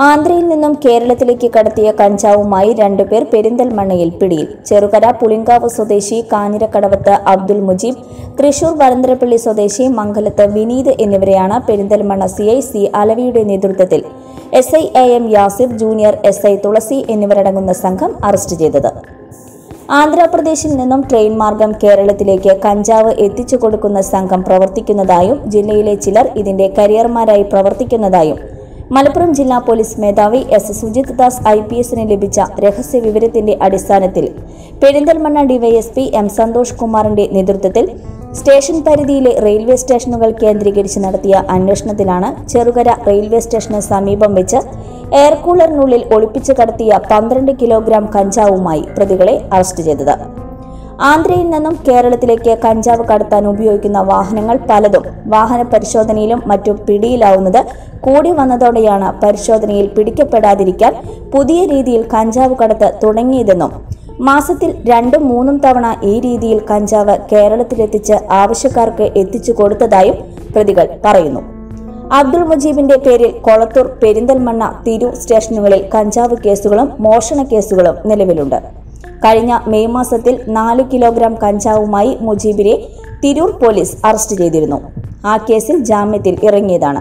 ആന്ധ്രയിൽ നിന്നും കേരളത്തിലേക്ക് കടത്തിയ കഞ്ചാവുമായി രണ്ടുപേർ പെരിന്തൽമണ്ണയിൽ പിടിയിൽ ചെറുകര പുളിങ്കാവ് സ്വദേശി കാഞ്ഞിരക്കടവത്ത് അബ്ദുൽ മുജീബ് തൃശൂർ വരന്തരപ്പള്ളി സ്വദേശി മംഗലത്ത് വിനീത് എന്നിവരെയാണ് പെരിന്തൽമണ്ണ സി ഐ സി അലവിയുടെ നേതൃത്വത്തിൽ S I A M Yasif junior S I Thulasi എന്നിവരടങ്ങുന്ന സംഘം അറസ്റ്റ് ചെയ്തത് ആന്ധ്രാപ്രദേശിൽ നിന്നും ട്രെയിൻ മാർഗം കേരളത്തിലേക്ക് കഞ്ചാവ് എത്തിച്ചു കൊടുക്കുന്ന സംഘം പ്രവർത്തിക്കുന്നതായും ജില്ലയിലെ ചിലർ ഇതിന്റെ കരിയർമാരായി പ്രവർത്തിക്കുന്നതായും മലപ്പുറം ജില്ലാ പോലീസ് മേധാവി S Sujith Das I P എസിന് ലഭിച്ച രഹസ്യ വിവരത്തിന്റെ അടിസ്ഥാനത്തിൽ പെരിന്തൽമണ്ണ ഡിവൈഎസ്പി എം സന്തോഷ് കുമാറിന്റെ നേതൃത്വത്തിൽ സ്റ്റേഷൻ പരിധിയിലെ റെയിൽവേ സ്റ്റേഷനുകൾ കേന്ദ്രീകരിച്ച് നടത്തിയ അന്വേഷണത്തിലാണ് ചെറുകര റെയിൽവേ സ്റ്റേഷന് സമീപം വെച്ച് എയർ കൂളറിനുള്ളിൽ ഒളിപ്പിച്ച് കടത്തിയ പന്ത്രണ്ട് കിലോഗ്രാം കഞ്ചാവുമായി പ്രതികളെ അറസ്റ്റ് ചെയ്തത് ആന്ധ്രയിൽ നിന്നും കേരളത്തിലേക്ക് കഞ്ചാവ് കടത്താൻ ഉപയോഗിക്കുന്ന വാഹനങ്ങൾ പലതും വാഹന പരിശോധനയിലും മറ്റും പിടിയിലാവുന്നത് കൂടി വന്നതോടെയാണ് പരിശോധനയിൽ പിടിക്കപ്പെടാതിരിക്കാൻ പുതിയ രീതിയിൽ കഞ്ചാവ് കടത്ത് തുടങ്ങിയതെന്നും മാസത്തിൽ രണ്ടും മൂന്നും തവണ ഈ രീതിയിൽ കഞ്ചാവ് കേരളത്തിലെത്തിച്ച് ആവശ്യക്കാർക്ക് എത്തിച്ചു കൊടുത്തതായും പ്രതികൾ പറയുന്നു അബ്ദുൾ മുജീബിന്റെ പേരിൽ കൊളത്തൂർ പെരിന്തൽമണ്ണ തിരൂർ സ്റ്റേഷനുകളിൽ കഞ്ചാവ് കേസുകളും മോഷണ കേസുകളും നിലവിലുണ്ട് കഴിഞ്ഞ മെയ് മാസത്തിൽ നാല് കിലോഗ്രാം കഞ്ചാവുമായി മുജീബിനെ തിരൂർ പോലീസ് അറസ്റ്റ് ചെയ്തിരുന്നു ആ കേസിൽ ജാമ്യത്തിൽ ഇറങ്ങിയതാണ്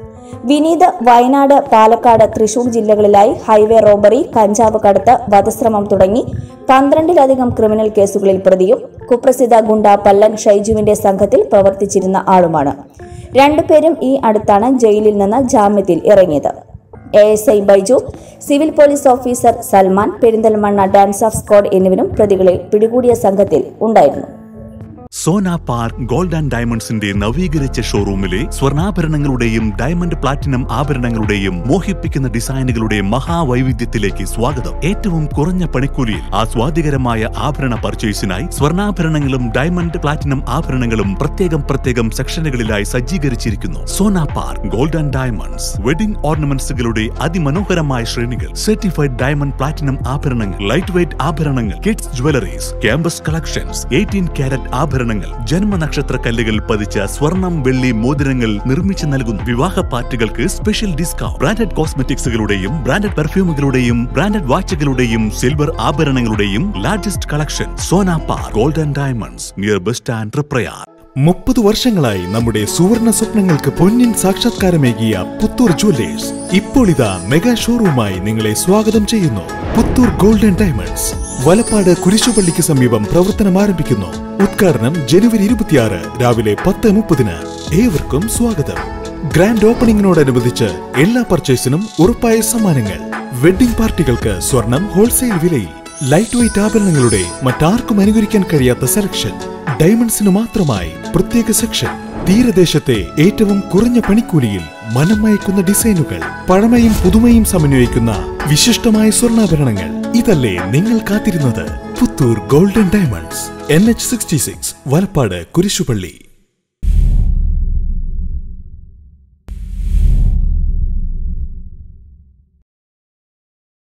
വിനീത് വയനാട് പാലക്കാട് തൃശൂർ ജില്ലകളിലായി ഹൈവേ റോബറി കഞ്ചാവ് കടത്ത് വധശ്രമം തുടങ്ങി പന്ത്രണ്ടിലധികം ക്രിമിനൽ കേസുകളിൽ പ്രതിയും കുപ്രസിദ്ധ ഗുണ്ട പല്ലൻ ഷൈജുവിന്റെ സംഘത്തിൽ പ്രവർത്തിച്ചിരുന്ന ആളുമാണ് രണ്ടുപേരും ഈ അടുത്താണ് ജയിലിൽ നിന്ന് ജാമ്യത്തിൽ ഇറങ്ങിയത് A S I Baiju civil police officer Salman Perinthalmanna dance off squad എന്നിവരും പ്രതികളെ പിടികൂടിയ സംഘത്തിൽ ഉണ്ടായിരുന്നു സോന പാർക്ക് ഗോൾഡ് ആൻഡ് ഡയമണ്ട്സിന്റെ നവീകരിച്ച ഷോറൂമിലെ സ്വർണ്ണാഭരണങ്ങളുടെയും ഡയമണ്ട് പ്ലാറ്റിനം ആഭരണങ്ങളുടെയും മോഹിപ്പിക്കുന്ന ഡിസൈനുകളുടെ മഹാവൈവിധ്യത്തിലേക്ക് സ്വാഗതം ഏറ്റവും കുറഞ്ഞ പണിക്കൂലിയിൽ ആസ്വാദികരമായ ആഭരണ പർച്ചേസിനായി സ്വർണ്ണാഭരണങ്ങളും ഡയമണ്ട് പ്ലാറ്റിനം ആഭരണങ്ങളും പ്രത്യേകം പ്രത്യേകം സെക്ഷനുകളിലായി സജ്ജീകരിച്ചിരിക്കുന്നു Sona park gold and diamonds wedding ഓർണമെന്റ്സുകളുടെ അതിമനോഹരമായ ശ്രേണികൾ സർട്ടിഫൈഡ് ഡയമണ്ട് പ്ലാറ്റിനം ആഭരണങ്ങൾ ലൈറ്റ് വെയ്റ്റ് ആഭരണങ്ങൾ kids jewelleries campus collections eighteen carat ആഭരണങ്ങൾ ജന്മനക്ഷത്ര കല്ലുകൾ പതിച്ച സ്വർണം വെള്ളി മോതിരങ്ങൾ നിർമ്മിച്ചു നൽകുന്നു വിവാഹ പാർട്ടികൾക്ക് സ്പെഷ്യൽ ഡിസ്കൗണ്ട് ബ്രാൻഡഡ് കോസ്മെറ്റിക്സുകളുടെയും ബ്രാൻഡഡ് പെർഫ്യൂമുകളുടെയും ബ്രാൻഡഡ് വാച്ചുകളുടെയും സിൽവർ ആഭരണങ്ങളുടെയും largest collection Sona par gold and diamonds near bus stand Triprayar മുപ്പത് വർഷങ്ങളായി നമ്മുടെ സുവർണ സ്വപ്നങ്ങൾക്ക് പൊന്നിൻ സാക്ഷാത്കാരമേകിയ പുത്തൂർ ജുവല്ലേഴ്സ് ഇപ്പോൾ ഇതാ മെഗാ ഷോറൂമായി നിങ്ങളെ സ്വാഗതം ചെയ്യുന്നു പുത്തൂർ ഗോൾഡൻ ഡയമണ്ട്സ് വലപ്പാട് കുരിശുപള്ളിക്ക് സമീപം പ്രവർത്തനം ആരംഭിക്കുന്നു ഉദ്ഘാടനം ജനുവരി ഇരുപത്തിയാറ് രാവിലെ പത്ത് മുപ്പതിന് ഏവർക്കും സ്വാഗതം ഗ്രാൻഡ് ഓപ്പണിംഗിനോടനുബന്ധിച്ച് എല്ലാ പർച്ചേസിനും ഉറപ്പായ സമ്മാനങ്ങൾ വെഡിംഗ് പാർട്ടികൾക്ക് സ്വർണം ഹോൾസെയിൽ വിലയിൽ ലൈറ്റ് വെയിറ്റ് ആഭരണങ്ങളുടെ മറ്റാർക്കും അനുകരിക്കാൻ കഴിയാത്ത സെലക്ഷൻ ഡയമണ്ട്സിന് മാത്രമായി പ്രത്യേക സെക്ഷൻ തീരദേശത്തെ ഏറ്റവും കുറഞ്ഞ പണിക്കൂലിയിൽ മനം മയക്കുന്ന ഡിസൈനുകൾ പഴമയും പുതുമയും സമന്വയിക്കുന്ന വിശിഷ്ടമായ സ്വർണ്ണാഭരണങ്ങൾ ഇതല്ലേ നിങ്ങൾ കാത്തിരുന്നത് Puthur golden diamonds N H sixty six Valapad കുരിശുപള്ളി